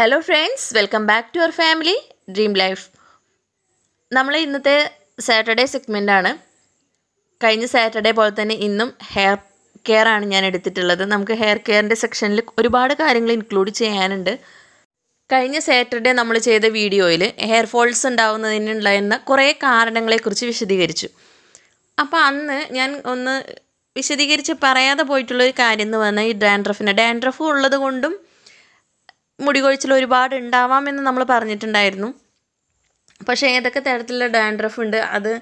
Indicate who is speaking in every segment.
Speaker 1: hello friends welcome back to our family dream life നമ്മൾ ഇന്നത്തെ Saturday സെഗ്മെൻ്റാണ് കഴിഞ്ഞ Saturday പോലെ തന്നെ ഇന്നും ഹെയർ കെയർ ആണ് ഞാൻ എടുത്തിട്ടുള്ളത് നമുക്ക് ഹെയർ കെയറിൻ്റെ സെക്ഷനിൽ ഒരുപാട് കാര്യങ്ങൾ ഇൻക്ലൂഡ് ചെയ്യാനുണ്ട് കഴിഞ്ഞ സാറ്റർഡേ നമ്മൾ ചെയ്ത വീഡിയോയിൽ ഹെയർ ഫോൾസ് ഉണ്ടാവുന്നതിനുണ്ടായിരുന്ന കുറേ കാരണങ്ങളെക്കുറിച്ച് വിശദീകരിച്ചു അപ്പോൾ അന്ന് ഞാൻ ഒന്ന് വിശദീകരിച്ച് പറയാതെ പോയിട്ടുള്ളൊരു കാര്യം എന്ന് പറഞ്ഞാൽ ഈ ഡാൻഡ്രഫിന് ഡാൻഡ്രഫ് ഉള്ളത് കൊണ്ടും മുടി കൊഴിച്ചിൽ ഒരുപാട് ഉണ്ടാവാമെന്ന് നമ്മൾ പറഞ്ഞിട്ടുണ്ടായിരുന്നു പക്ഷേ ഏതൊക്കെ തരത്തിലുള്ള ഡാൻഡ്രഫ് ഉണ്ട് അത്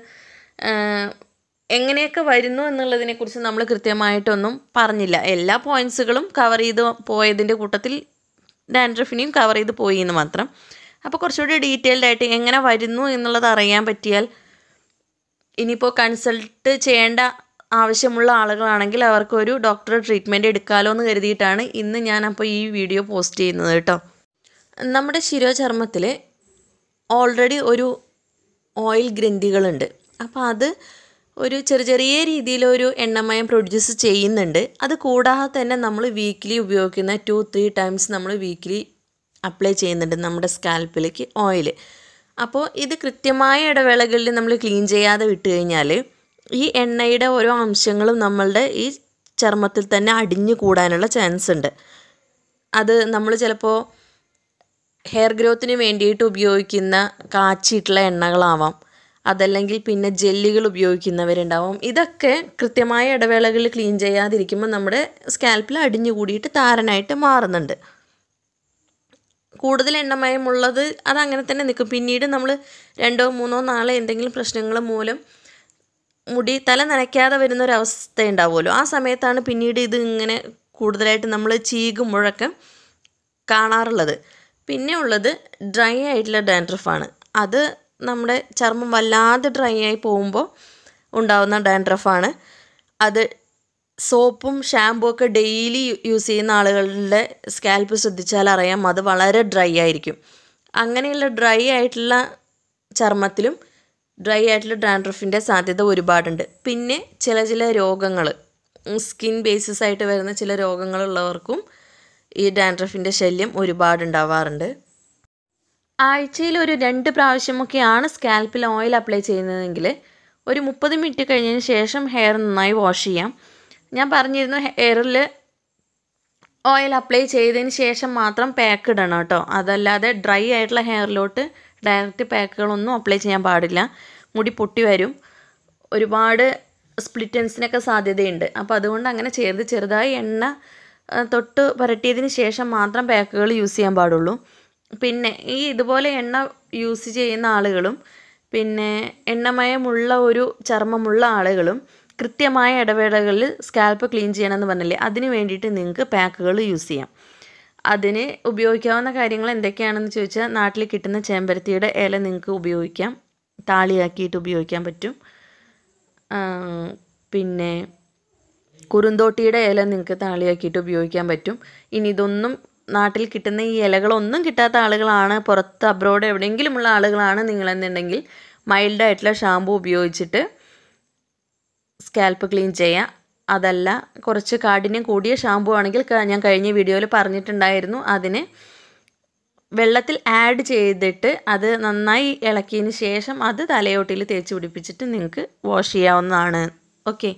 Speaker 1: എങ്ങനെയൊക്കെ വരുന്നു എന്നുള്ളതിനെക്കുറിച്ച് നമ്മൾ കൃത്യമായിട്ടൊന്നും പറഞ്ഞില്ല എല്ലാ പോയിൻറ്റ്സുകളും കവർ ചെയ്ത് പോയതിൻ്റെ കൂട്ടത്തിൽ ഡാൻഡ്രഫിനെയും കവർ ചെയ്ത് പോയി എന്ന് മാത്രം അപ്പോൾ കുറച്ചുകൂടി ഡീറ്റെയിൽഡ് ആയിട്ട് എങ്ങനെ വരുന്നു എന്നുള്ളത് അറിയാൻ പറ്റിയാൽ ഇനിയിപ്പോൾ കൺസൾട്ട് ചെയ്യേണ്ട ആവശ്യമുള്ള ആളുകളാണെങ്കിൽ അവർക്കൊരു ഡോക്ടർ ട്രീറ്റ്മെൻറ്റ് എടുക്കാമല്ലോ എന്ന് കരുതിയിട്ടാണ് ഇന്ന് ഞാൻ അപ്പോൾ ഈ വീഡിയോ പോസ്റ്റ് ചെയ്യുന്നത് കേട്ടോ നമ്മുടെ ശിരോചർമ്മത്തിൽ ഓൾറെഡി ഒരു ഓയിൽ ഗ്രന്ഥികളുണ്ട് അപ്പോൾ അത് ഒരു ചെറിയ ചെറിയ രീതിയിലൊരു എണ്ണമയം പ്രൊഡ്യൂസ് ചെയ്യുന്നുണ്ട് അത് കൂടാതെ തന്നെ നമ്മൾ വീക്കിലി ഉപയോഗിക്കുന്ന ടു ത്രീ ടൈംസ് നമ്മൾ വീക്കിലി അപ്ലൈ ചെയ്യുന്നുണ്ട് നമ്മുടെ സ്കാൽപ്പിലേക്ക് ഓയിൽ അപ്പോൾ ഇത് കൃത്യമായ ഇടവേളകളിൽ നമ്മൾ ക്ലീൻ ചെയ്യാതെ വിട്ട് കഴിഞ്ഞാൽ ഈ എണ്ണയുടെ ഓരോ അംശങ്ങളും നമ്മളുടെ ഈ ചർമ്മത്തിൽ തന്നെ അടിഞ്ഞു കൂടാനുള്ള ചാൻസ് ഉണ്ട് അത് നമ്മൾ ചിലപ്പോൾ ഹെയർ ഗ്രോത്തിന് വേണ്ടിയിട്ട് ഉപയോഗിക്കുന്ന കാച്ചിയിട്ടുള്ള എണ്ണകളാവാം അതല്ലെങ്കിൽ പിന്നെ ജെല്ലുകൾ ഉപയോഗിക്കുന്നവരുണ്ടാവും ഇതൊക്കെ കൃത്യമായ ഇടവേളകളിൽ ക്ലീൻ ചെയ്യാതിരിക്കുമ്പോൾ നമ്മുടെ സ്കാൽപ്പിൽ അടിഞ്ഞു കൂടിയിട്ട് താരനായിട്ട് മാറുന്നുണ്ട് കൂടുതൽ എണ്ണമയമുള്ളത് അതങ്ങനെ തന്നെ നിൽക്കും പിന്നീട് നമ്മൾ രണ്ടോ മൂന്നോ നാളെ എന്തെങ്കിലും പ്രശ്നങ്ങൾ മൂലം മുടി തല നനയ്ക്കാതെ വരുന്നൊരവസ്ഥ ഉണ്ടാവുമല്ലോ ആ സമയത്താണ് പിന്നീട് ഇത് ഇങ്ങനെ കൂടുതലായിട്ട് നമ്മൾ ചീകുമ്പോഴൊക്കെ കാണാറുള്ളത് പിന്നെ ഉള്ളത് ഡ്രൈ ആയിട്ടുള്ള ഡാൻഡ്രഫാണ് അത് നമ്മുടെ ചർമ്മം വല്ലാതെ ഡ്രൈ ആയി പോകുമ്പോൾ ഉണ്ടാകുന്ന ഡാൻഡ്രഫാണ് അത് സോപ്പും ഷാമ്പൂ ഒക്കെ ഡെയിലി യൂസ് ചെയ്യുന്ന ആളുകളുടെ സ്കാൽപ്പ് ശ്രദ്ധിച്ചാൽ അറിയാം അത് വളരെ ഡ്രൈ ആയിരിക്കും അങ്ങനെയുള്ള ഡ്രൈ ആയിട്ടുള്ള ചർമ്മത്തിലും ഡ്രൈ ആയിട്ടുള്ള ഡാൻഡ്രഫിൻ്റെ സാധ്യത ഒരുപാടുണ്ട് പിന്നെ ചില ചില രോഗങ്ങൾ സ്കിൻ ബേസിസ് ആയിട്ട് വരുന്ന ചില രോഗങ്ങളുള്ളവർക്കും ഈ ഡാൻഡ്രഫിൻ്റെ ശല്യം ഒരുപാട് ഉണ്ടാവാറുണ്ട് ആഴ്ചയിൽ ഒരു രണ്ട് പ്രാവശ്യമൊക്കെയാണ് സ്കാൽപ്പിൽ ഓയിൽ അപ്ലൈ ചെയ്യുന്നതെങ്കിൽ ഒരു മുപ്പത് മിനിറ്റ് കഴിഞ്ഞതിന് ശേഷം ഹെയർ നന്നായി വാഷ് ചെയ്യാം ഞാൻ പറഞ്ഞിരുന്നു ഹെയറിൽ ഓയിൽ അപ്ലൈ ചെയ്തതിന് ശേഷം മാത്രം പാക്ക് ഇടണം കേട്ടോ അതല്ലാതെ ഡ്രൈ ആയിട്ടുള്ള ഹെയറിലോട്ട് ഡയറക്റ്റ് പാക്കുകളൊന്നും അപ്ലൈ ചെയ്യാൻ പാടില്ല മുടി പൊട്ടി വരും ഒരുപാട് സ്പ്ലിറ്റൻസിനൊക്കെ സാധ്യതയുണ്ട് അപ്പോൾ അതുകൊണ്ട് അങ്ങനെ ചെറുത് ചെറുതായി എണ്ണ തൊട്ട് പുരട്ടിയതിന് ശേഷം മാത്രം പാക്കുകൾ യൂസ് ചെയ്യാൻ പാടുള്ളൂ പിന്നെ ഈ ഇതുപോലെ എണ്ണ യൂസ് ചെയ്യുന്ന ആളുകളും പിന്നെ എണ്ണമയമുള്ള ഒരു ചർമ്മമുള്ള ആളുകളും കൃത്യമായ ഇടവേളകളിൽ സ്കാൽപ്പ് ക്ലീൻ ചെയ്യണമെന്ന് പറഞ്ഞില്ലേ അതിന് വേണ്ടിയിട്ട് നിങ്ങൾക്ക് പാക്കുകൾ യൂസ് ചെയ്യാം അതിന് ഉപയോഗിക്കാവുന്ന കാര്യങ്ങൾ എന്തൊക്കെയാണെന്ന് ചോദിച്ചാൽ നാട്ടിൽ കിട്ടുന്ന ചേമ്പരത്തിയുടെ ഇല നിങ്ങൾക്ക് ഉപയോഗിക്കാം താളിയാക്കിയിട്ട് ഉപയോഗിക്കാൻ പറ്റും പിന്നെ കുറുന്തോട്ടിയുടെ ഇല നിങ്ങൾക്ക് താളിയാക്കിയിട്ട് ഉപയോഗിക്കാൻ പറ്റും ഇനി ഇതൊന്നും നാട്ടിൽ കിട്ടുന്ന ഈ ഇലകളൊന്നും കിട്ടാത്ത ആളുകളാണ് പുറത്ത് അബ്രോഡ് എവിടെയെങ്കിലുമുള്ള ആളുകളാണ് നിങ്ങളെന്നുണ്ടെങ്കിൽ മൈൽഡായിട്ടുള്ള ഷാമ്പു ഉപയോഗിച്ചിട്ട് സ്കാൽപ്പ് ക്ലീൻ ചെയ്യുക അതല്ല കുറച്ച് കാഠിന്യം കൂടിയ ഷാമ്പു ആണെങ്കിൽ ഞാൻ കഴിഞ്ഞ വീഡിയോയിൽ പറഞ്ഞിട്ടുണ്ടായിരുന്നു അതിന് വെള്ളത്തിൽ ആഡ് ചെയ്തിട്ട് അത് നന്നായി ഇളക്കിയതിന് ശേഷം അത് തലയോട്ടിയിൽ തേച്ച് പിടിപ്പിച്ചിട്ട് നിങ്ങൾക്ക് വാഷ് ചെയ്യാവുന്നതാണ് ഓക്കെ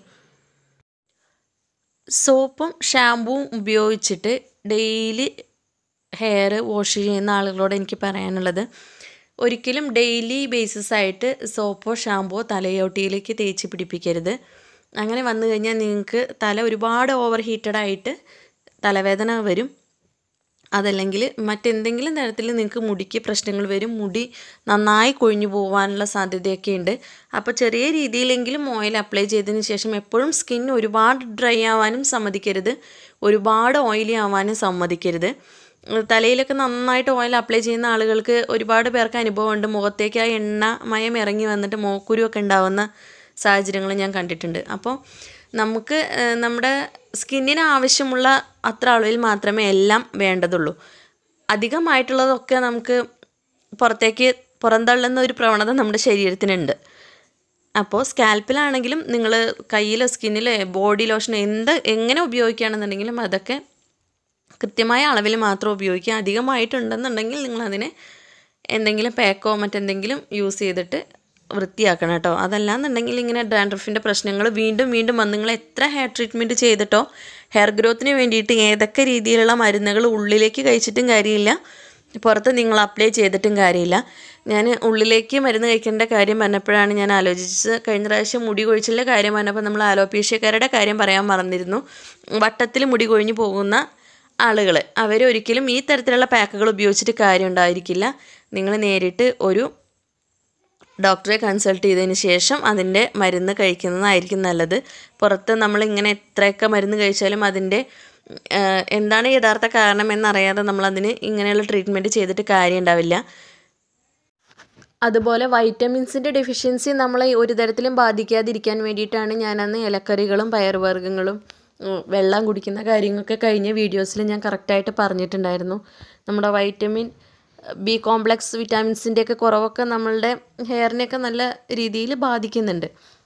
Speaker 1: സോപ്പും ഷാമ്പുവും ഉപയോഗിച്ചിട്ട് ഡെയിലി ഹെയർ വാഷ് ചെയ്യുന്ന ആളുകളോട് എനിക്ക് പറയാനുള്ളത് ഒരിക്കലും ഡെയിലി ബേസിസ് ആയിട്ട് സോപ്പോ ഷാമ്പുവോ തലയോട്ടിയിലേക്ക് തേച്ച് പിടിപ്പിക്കരുത് അങ്ങനെ വന്നു കഴിഞ്ഞാൽ നിങ്ങൾക്ക് തല ഒരുപാട് ഓവർ ഹീറ്റഡ് ആയിട്ട് തലവേദന വരും അതല്ലെങ്കിൽ മറ്റെന്തെങ്കിലും തരത്തിൽ നിങ്ങൾക്ക് മുടിക്ക് പ്രശ്നങ്ങൾ വരും മുടി നന്നായി കൊഴിഞ്ഞു പോകാനുള്ള സാധ്യതയൊക്കെ ഉണ്ട് അപ്പോൾ ചെറിയ രീതിയിലെങ്കിലും ഓയിൽ അപ്ലൈ ചെയ്തതിന് ശേഷം എപ്പോഴും സ്കിൻ ഒരുപാട് ഡ്രൈ ആവാനും സമ്മതിക്കരുത് ഒരുപാട് ഓയിലി ആവാനും സമ്മതിക്കരുത് തലയിലൊക്കെ നന്നായിട്ട് ഓയിൽ അപ്ലൈ ചെയ്യുന്ന ആളുകൾക്ക് ഒരുപാട് പേർക്ക് അനുഭവമുണ്ട് മുഖത്തേക്ക് ആ എണ്ണ മയം ഇറങ്ങി വന്നിട്ട് മോക്കുരുവൊക്കെ ഉണ്ടാവുന്ന സാഹചര്യങ്ങൾ ഞാൻ കണ്ടിട്ടുണ്ട് അപ്പോൾ നമുക്ക് നമ്മുടെ സ്കിന്നിന് ആവശ്യമുള്ള അത്ര അളവിൽ മാത്രമേ എല്ലാം വേണ്ടതുള്ളൂ അധികമായിട്ടുള്ളതൊക്കെ നമുക്ക് പുറത്തേക്ക് പുറന്തള്ളുന്ന ഒരു പ്രവണത നമ്മുടെ ശരീരത്തിനുണ്ട് അപ്പോൾ സ്കാൽപ്പിലാണെങ്കിലും നിങ്ങൾ കയ്യിലോ സ്കിന്നിലോ ബോഡി ലോഷൻ എന്ത് എങ്ങനെ ഉപയോഗിക്കുകയാണെന്നുണ്ടെങ്കിലും അതൊക്കെ കൃത്യമായ അളവിൽ മാത്രം ഉപയോഗിക്കുക അധികമായിട്ടുണ്ടെന്നുണ്ടെങ്കിൽ നിങ്ങളതിനെ എന്തെങ്കിലും പാക്കോ മറ്റെന്തെങ്കിലും യൂസ് ചെയ്തിട്ട് വൃത്തിയാക്കണം കേട്ടോ അതല്ലാന്നുണ്ടെങ്കിൽ ഇങ്ങനെ ഡാൻഡ്രഫിൻ്റെ പ്രശ്നങ്ങൾ വീണ്ടും വീണ്ടും വന്ന് നിങ്ങൾ എത്ര ഹെയർ ട്രീറ്റ്മെൻറ്റ് ചെയ്തിട്ടോ ഹെയർ ഗ്രോത്തിന് വേണ്ടിയിട്ട് ഏതൊക്കെ രീതിയിലുള്ള മരുന്നുകൾ ഉള്ളിലേക്ക് കഴിച്ചിട്ടും കാര്യമില്ല പുറത്ത് നിങ്ങൾ അപ്ലൈ ചെയ്തിട്ടും കാര്യമില്ല ഞാൻ ഉള്ളിലേക്ക് മരുന്ന് കഴിക്കേണ്ട കാര്യം പറഞ്ഞപ്പോഴാണ് ഞാൻ ആലോചിച്ചത് കഴിഞ്ഞ പ്രാവശ്യം മുടി കൊഴിച്ചിലിൻ്റെ കാര്യം പറഞ്ഞപ്പോൾ നമ്മൾ ആലോപേഷ്യക്കാരുടെ കാര്യം പറയാൻ മറന്നിരുന്നു വട്ടത്തിൽ മുടി കൊഴിഞ്ഞു പോകുന്ന ആളുകൾ അവരൊരിക്കലും ഈ തരത്തിലുള്ള പാക്കുകൾ ഉപയോഗിച്ചിട്ട് കാര്യം ഉണ്ടായിരിക്കില്ല നിങ്ങൾ നേരിട്ട് ഒരു ഡോക്ടറെ കൺസൾട്ട് ചെയ്തതിന് ശേഷം അതിൻ്റെ മരുന്ന് കഴിക്കുന്നതായിരിക്കും നല്ലത് പുറത്ത് നമ്മളിങ്ങനെ എത്രയൊക്കെ മരുന്ന് കഴിച്ചാലും അതിൻ്റെ ഏഹ്, എന്താണ് യഥാർത്ഥ കാരണം എന്നറിയാതെ നമ്മളതിന് ഇങ്ങനെയുള്ള ട്രീറ്റ്മെൻറ്റ് ചെയ്തിട്ട് കാര്യം ഉണ്ടാവില്ല അതുപോലെ വൈറ്റമിൻസിൻ്റെ ഡെഫിഷ്യൻസി നമ്മളെ ഒരു തരത്തിലും ബാധിക്കാതിരിക്കാൻ വേണ്ടിയിട്ടാണ് ഞാനന്ന് ഇലക്കറികളും പയറുവർഗ്ഗങ്ങളും ഉം, വെള്ളം കുടിക്കുന്ന കാര്യങ്ങളൊക്കെ കഴിഞ്ഞ വീഡിയോസിൽ ഞാൻ കറക്റ്റായിട്ട് പറഞ്ഞിട്ടുണ്ടായിരുന്നു നമ്മുടെ വൈറ്റമിൻ ബി കോംപ്ലക്സ് വിറ്റാമിൻസിൻ്റെയൊക്കെ കുറവൊക്കെ നമ്മളുടെ ഹെയറിനെയൊക്കെ നല്ല രീതിയിൽ ബാധിക്കുന്നുണ്ട്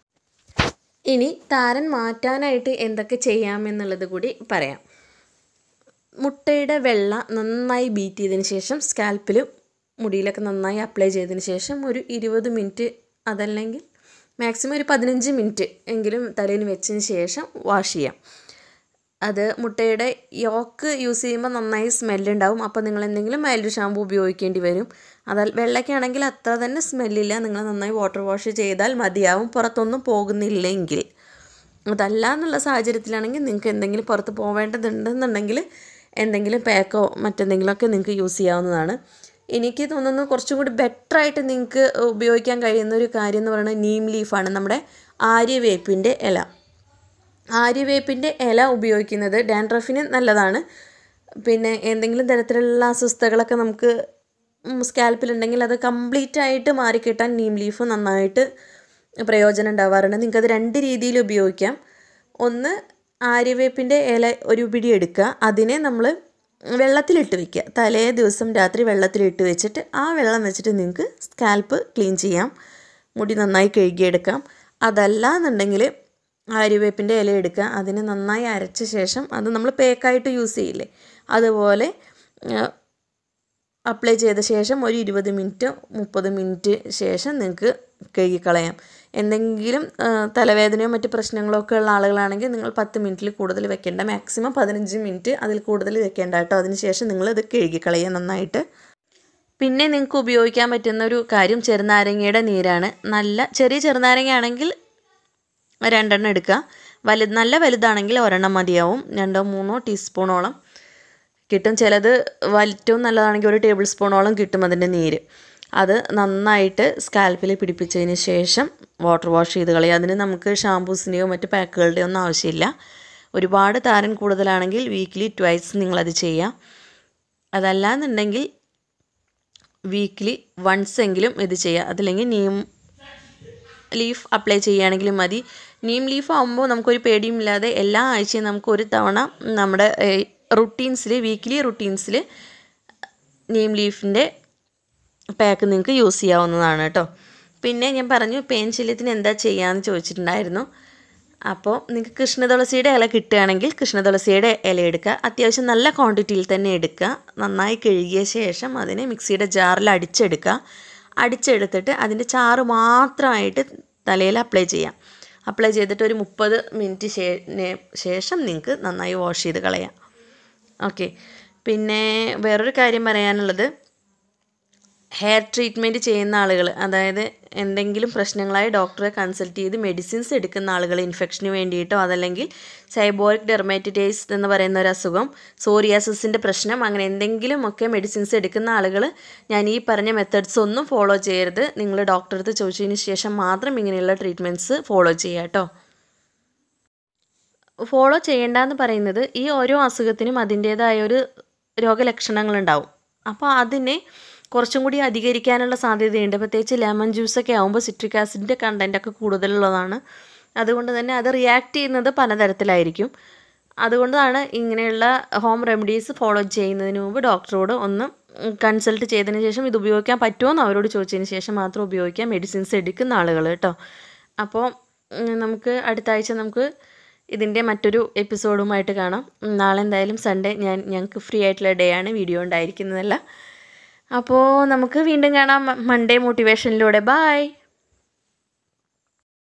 Speaker 1: ഇനി താരൻ മാറ്റാനായിട്ട് എന്തൊക്കെ ചെയ്യാമെന്നുള്ളത് കൂടി പറയാം മുട്ടയുടെ വെള്ള നന്നായി ബീറ്റ് ചെയ്തതിന് ശേഷം സ്കാൽപ്പിൽ മുടിയിലൊക്കെ നന്നായി അപ്ലൈ ചെയ്തതിന് ശേഷം ഒരു ഇരുപത് മിനിറ്റ് അതല്ലെങ്കിൽ മാക്സിമം ഒരു പതിനഞ്ച് മിനിറ്റ് എങ്കിലും തലയിൽ വെച്ചതിന് ശേഷം വാഷ് ചെയ്യാം അത് മുട്ടയുടെ യോക്ക് യൂസ് ചെയ്യുമ്പോൾ നന്നായി സ്മെല്ലുണ്ടാവും അപ്പോൾ നിങ്ങൾ എന്തെങ്കിലും മൈൽഡ് ഷാമ്പു ഉപയോഗിക്കേണ്ടി വരും അതൽ വെള്ളയ്ക്കാണെങ്കിൽ അത്ര തന്നെ സ്മെല്ലില്ല നിങ്ങൾ നന്നായി വാട്ടർ വാഷ് ചെയ്താൽ മതിയാവും പുറത്തൊന്നും പോകുന്നില്ലെങ്കിൽ അതല്ല എന്നുള്ള സാഹചര്യത്തിലാണെങ്കിൽ നിങ്ങൾക്ക് എന്തെങ്കിലും പുറത്ത് പോവേണ്ടതുണ്ടെന്നുണ്ടെങ്കിൽ എന്തെങ്കിലും പാക്കോ മറ്റെന്തെങ്കിലുമൊക്കെ നിങ്ങൾക്ക് യൂസ് ചെയ്യാവുന്നതാണ് എനിക്ക് തോന്നുന്നു കുറച്ചും കൂടി ബെറ്ററായിട്ട് നിങ്ങൾക്ക് ഉപയോഗിക്കാൻ കഴിയുന്ന ഒരു കാര്യം എന്ന് പറയുന്നത് നീം ലീഫാണ് നമ്മുടെ ആര്യവേപ്പിൻ്റെ ഇല ആര്യവേപ്പിൻ്റെ ഇല ഉപയോഗിക്കുന്നത് ഡാൻഡ്രഫിന് നല്ലതാണ് പിന്നെ എന്തെങ്കിലും തരത്തിലുള്ള അസ്വസ്ഥതകളൊക്കെ നമുക്ക് സ്കാൽപ്പിലുണ്ടെങ്കിൽ അത് കംപ്ലീറ്റ് ആയിട്ട് മാറിക്കിട്ടാൻ നീം ലീഫ് നന്നായിട്ട് പ്രയോജനം ഉണ്ടാവാറുണ്ട് നിങ്ങൾക്കത് രണ്ട് രീതിയിൽ ഉപയോഗിക്കാം ഒന്ന് ആര്യവേപ്പിൻ്റെ ഇല ഒരു പിടി എടുക്കുക അതിനെ നമ്മൾ വെള്ളത്തിലിട്ട് വെക്കുക തലേ ദിവസം രാത്രി വെള്ളത്തിലിട്ട് വെച്ചിട്ട് ആ വെള്ളം വെച്ചിട്ട് നിങ്ങൾക്ക് സ്കാൽപ്പ് ക്ലീൻ ചെയ്യാം മുടി നന്നായി കഴുകിയെടുക്കാം അതല്ല എന്നുണ്ടെങ്കിൽ ആര്യവേപ്പിൻ്റെ ഇല എടുക്കുക അതിനെ നന്നായി അരച്ച ശേഷം അത് നമ്മൾ പേക്കായിട്ട് യൂസ് ചെയ്യില്ലേ അതുപോലെ അപ്ലൈ ചെയ്ത ശേഷം ഒരു ഇരുപത് മിനിറ്റ് മുപ്പത് മിനിറ്റ് ശേഷം നിങ്ങൾക്ക് കഴുകിക്കളയാം എന്തെങ്കിലും ആ, തലവേദനയോ മറ്റ് പ്രശ്നങ്ങളോ ഒക്കെ ഉള്ള ആളുകളാണെങ്കിൽ നിങ്ങൾ പത്ത് മിനിറ്റിൽ കൂടുതൽ വെക്കേണ്ട മാക്സിമം പതിനഞ്ച് മിനിറ്റ് അതിൽ കൂടുതൽ വെക്കേണ്ട കേട്ടോ അതിനുശേഷം നിങ്ങൾ ഇത് കഴുകിക്കളയുക നന്നായിട്ട് പിന്നെ നിങ്ങൾക്ക് ഉപയോഗിക്കാൻ പറ്റുന്ന ഒരു കാര്യം ചെറുനാരങ്ങയുടെ നീരാണ് നല്ല ചെറിയ ചെറുനാരങ്ങ ആണെങ്കിൽ രണ്ടെണ്ണം എടുക്കുക വലുത് നല്ല വലുതാണെങ്കിൽ ഒരെണ്ണം മതിയാവും രണ്ടോ മൂന്നോ ടീസ്പൂണോളം കിട്ടും ചിലത് ഏറ്റവും നല്ലതാണെങ്കിൽ ഒരു ടേബിൾ സ്പൂണോളം കിട്ടും അതിൻ്റെ നീര് അത് നന്നായിട്ട് സ്കാൽപ്പിൽ പിടിപ്പിച്ചതിന് ശേഷം വാട്ടർ വാഷ് ചെയ്ത് കളയുക അതിന് നമുക്ക് ഷാമ്പൂസിൻ്റെയോ മറ്റ് പാക്കുകളുടെയോ ഒന്നും ആവശ്യമില്ല ഒരുപാട് താരൻ കൂടുതലാണെങ്കിൽ വീക്ക്ലി ട്വൈസ് നിങ്ങളത് ചെയ്യുക അതല്ല എന്നുണ്ടെങ്കിൽ വീക്ക്ലി വൺസ് എങ്കിലും ഇത് ചെയ്യുക അതല്ലെങ്കിൽ നീം ലീഫ് അപ്ലൈ ചെയ്യുകയാണെങ്കിലും മതി നീം ലീഫ് ആകുമ്പോൾ നമുക്കൊരു പേടിയും ഇല്ലാതെ എല്ലാ ആഴ്ചയും നമുക്ക് ഒരു തവണ നമ്മുടെ റുട്ടീൻസിൽ വീക്ക്ലി റുട്ടീൻസിൽ നീം ലീഫിൻ്റെ പാക്ക് നിങ്ങൾക്ക് യൂസ് ചെയ്യാവുന്നതാണ് കേട്ടോ പിന്നെ ഞാൻ പറഞ്ഞു പെയിൻ ശല്യത്തിന് എന്താ ചെയ്യാമെന്ന് ചോദിച്ചിട്ടുണ്ടായിരുന്നു അപ്പോൾ നിങ്ങൾക്ക് കൃഷ്ണതുളസിയുടെ ഇല കിട്ടുകയാണെങ്കിൽ കൃഷ്ണതുളസിയുടെ ഇല എടുക്കുക അത്യാവശ്യം നല്ല ക്വാണ്ടിറ്റിയിൽ തന്നെ എടുക്കുക നന്നായി കഴുകിയ ശേഷം അതിനെ മിക്സിയുടെ ജാറിൽ അടിച്ചെടുക്കുക അടിച്ചെടുത്തിട്ട് അതിൻ്റെ ചാറ് മാത്രമായിട്ട് തലയിൽ അപ്ലൈ ചെയ്യാം അപ്ലൈ ചെയ്തിട്ട് ഒരു മുപ്പത് മിനിറ്റ് ശേഷം നിങ്ങൾക്ക് നന്നായി വാഷ് ചെയ്ത് കളയാം ഓക്കെ പിന്നെ വേറൊരു കാര്യം പറയാനുള്ളത് ഹെയർ ട്രീറ്റ്മെൻറ്റ് ചെയ്യുന്ന ആളുകൾ അതായത് എന്തെങ്കിലും പ്രശ്നങ്ങളായി ഡോക്ടറെ കൺസൾട്ട് ചെയ്ത് മെഡിസിൻസ് എടുക്കുന്ന ആളുകൾ ഇൻഫെക്ഷന് വേണ്ടിയിട്ടോ അതല്ലെങ്കിൽ സൈബോറിക് ഡെർമൈറ്റിറ്റൈസ് എന്ന് പറയുന്ന ഒരു അസുഖം സോറിയാസിസിൻ്റെ പ്രശ്നം അങ്ങനെ എന്തെങ്കിലും ഒക്കെ മെഡിസിൻസ് എടുക്കുന്ന ആളുകൾ ഞാൻ ഈ പറഞ്ഞ മെത്തേഡ്സ് ഒന്നും ഫോളോ ചെയ്യരുത് നിങ്ങൾ ഡോക്ടറെ അടുത്ത് ചോദിച്ചതിന് ശേഷം മാത്രം ഇങ്ങനെയുള്ള ട്രീറ്റ്മെൻറ്റ്സ് ഫോളോ ചെയ്യുക കേട്ടോ ഫോളോ ചെയ്യേണ്ടെന്ന് പറയുന്നത് ഈ ഓരോ അസുഖത്തിനും അതിൻ്റേതായ ഒരു രോഗലക്ഷണങ്ങളുണ്ടാവും അപ്പോൾ അതിനെ കുറച്ചും കൂടി അധികരിക്കാനുള്ള സാധ്യതയുണ്ട് പ്രത്യേകിച്ച് ലെമൺ ജ്യൂസൊക്കെ ആകുമ്പോൾ സിട്രിക് ആസിഡിൻ്റെ കണ്ടൻറ്റൊക്കെ കൂടുതലുള്ളതാണ് അതുകൊണ്ട് തന്നെ അത് റിയാക്ട് ചെയ്യുന്നത് പലതരത്തിലായിരിക്കും അതുകൊണ്ടാണ് ഇങ്ങനെയുള്ള ഹോം റെമഡീസ് ഫോളോ ചെയ്യുന്നതിന് മുമ്പ് ഡോക്ടറോട് ഒന്ന് കൺസൾട്ട് ചെയ്തതിന് ശേഷം ഇത് ഉപയോഗിക്കാൻ പറ്റുമോ എന്ന് അവരോട് ചോദിച്ചതിന് ശേഷം മാത്രം ഉപയോഗിക്കാം മെഡിസിൻസ് എടുക്കുന്ന ആളുകൾ കേട്ടോ അപ്പോൾ ഉം, നമുക്ക് അടുത്ത ആഴ്ച നമുക്ക് ഇതിൻ്റെ മറ്റൊരു എപ്പിസോഡുമായിട്ട് കാണാം നാളെ എന്തായാലും സൺഡേ ഞാൻ ഞങ്ങൾക്ക് ഫ്രീ ആയിട്ടുള്ള ഡേ ആണ് വീഡിയോ ഉണ്ടായിരിക്കുന്നതല്ല അപ്പോൾ നമുക്ക് വീണ്ടും കാണാം മൺഡേ മോട്ടിവേഷനിലൂടെ ബായ്